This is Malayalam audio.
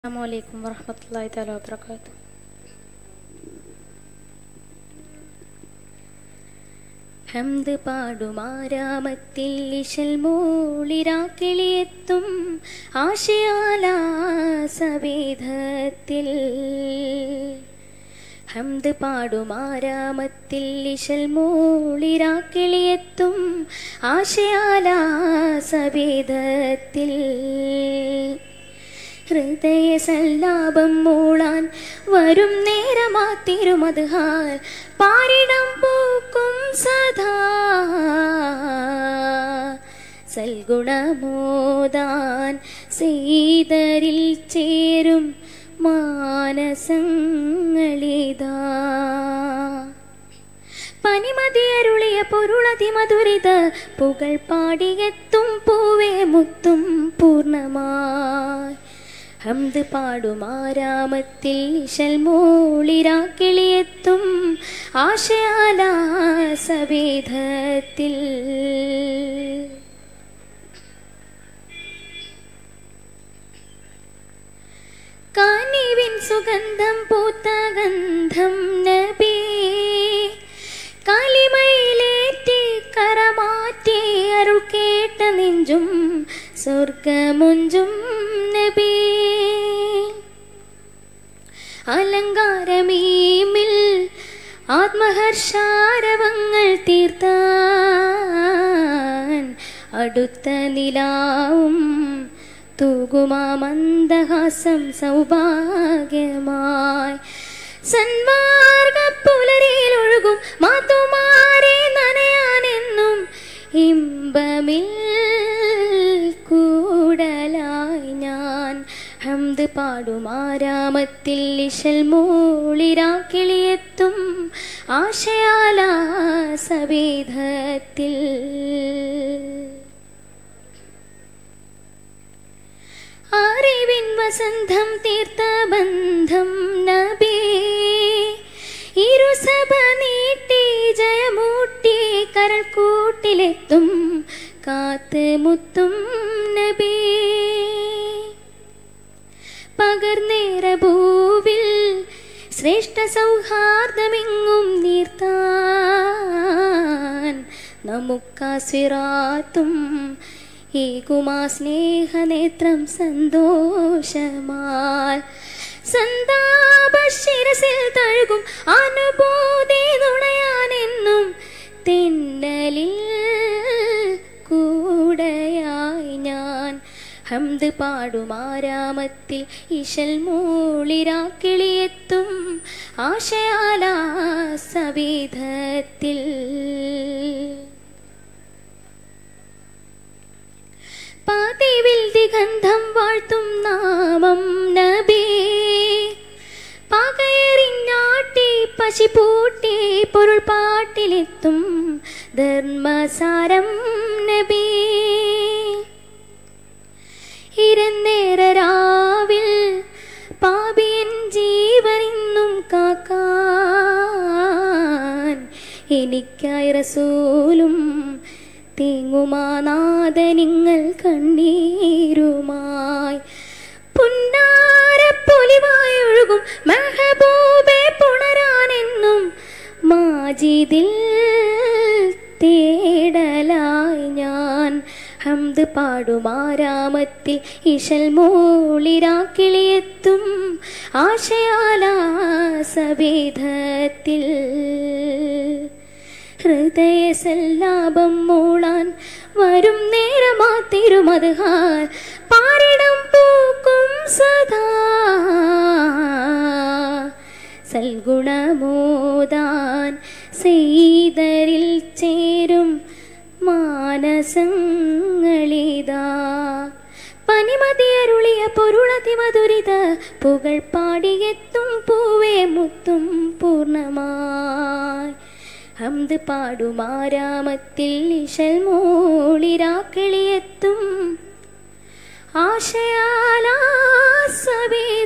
السلام عليكم ورحمة الله تعالى وبركاته ഹംദ് പാടുമാരാമത്തിൽ ഇശൽ മൂളിരാക്കിളിയെത്തും ആശയാലാസവേദത്തിൽ ഹംദ് പാടുമാരാമത്തിൽ ഇശൽ മൂളിരാക്കിളിയെത്തും ആശയാലാസവേദത്തിൽ ഹൃദയ സല്ലാപം മൂളാൻ വരും നേരമാ തിരുമതുഹാൽ പാരിടം പൂക്കും സദാ സൽഗുണമോദാൻ സീതരിൽ ചേരും മാനസങ്ങളിതാ പനിമതിയരുളിയ പൊരുളതി മധുരിത പുകൾ പാടിയെത്തും പൂവേ മുത്തും പൂർണ്ണമായി ഹംദ് പാടുമാരാമത്തിൽ ഇശൽ മൂളിരാക്കിളിയെത്തും ആശയാലാസവേദത്തിൽ കാനിവിൻ സുഗന്ധം പൂത്ത ഗന്ധം നബി കാലിമയിലേറ്റി കരമാറ്റി അരുൾ കേട്ട നെഞ്ചും സ്വർഗമുഞ്ചും നബി അലങ്കാരമീമിൽ ആത്മഹർഷാരവങ്ങൾ തീർത്താൻ അടുത്ത നിലാവും തൂകുമാ മന്ദഹാസം സൗഭാഗ്യമായി സന്മാർഗ പുലരിയിൽ ഒഴുകും മാതുമാരെ നനയാനെന്നും ഇമ്പമിൽ കൂടലായി ഞാൻ ഹംദ് പാടുമാരാമത്തിൽ ഇശൽ മൂളിരാക്കിളിയെത്തും ആശയാലാസവേദത്തിൽ അറിവിൻ വസന്തം തീർത്ത ബന്ധം നബി ഇരുസഭ നീട്ടി ജയമൂട്ടി കരൾ കൂട്ടിലെത്തും കാത്ത് മുത്തും നബി പകർന്നേറ ഭൂവിൽ ശ്രേഷ്ഠ സൗഹാർദ്ദമെങ്ങും നീർത്താൻ നമുക്കാസിറാത്തും ഏകുമാ സ്നേഹനേത്രം സന്തോഷമാൽ സന്താപശിരസിൽ തഴുകും അനുഭൂതി നുണയാനെന്നും തെന്നലിൽ കൂടെയായി ഞാൻ ഹംദ് പാടുമാരാമത്തിൽ ഇശൽ മൂളിരാക്കിളിയെത്തും ആശയാലാസവേദത്തിൽ പതിവിൽ ദിഗന്ധം വാഴ്ത്തും നാമം നബി പകയറിഞ്ഞാട്ടി പശിപൂട്ടി പൊരുൾ പാട്ടിലെത്തും ധർമ്മസാരം നബി ഇരന്നേര രാവിൽ പാപിയൻ ജീവനിന്നും കാക്കാൻ എനിക്കായി റസൂലും തേങ്ങുമാനാദനിങ്ങൾ കണ്ണീരുമായി പുന്നാരപ്പൊലിവായി ഒഴുകും മെഹബൂബെ പുണരാനെന്നും മാജിദിൽ തേടലായി ഞാൻ ഹംദ് പാടുമാരാമത്തിൽ ഇശൽ മൂളിരാക്കിളിയെത്തും ആശയാലാസവേദത്തിൽ ഹൃദയ സല്ലാപം മൂളാൻ വരും നേരമാ തിരുമതുഹാൽ പാരിടം പൂക്കും സദാ സൽഗുണമോദാൻ സെയ്തരിൽ ചേരും മാനസങ്ങളിതാ പനിമതിയരുളിയ പൊരുളതി മധുരിത പുകൾ പാടിയെത്തും പൂവേ മുത്തും പൂർണ്ണമായി ഹംദ് പാടുമാരാമത്തിൽ ഇശൽ മൂളിരാക്കിളിയെത്തും ആശയാലാസവേ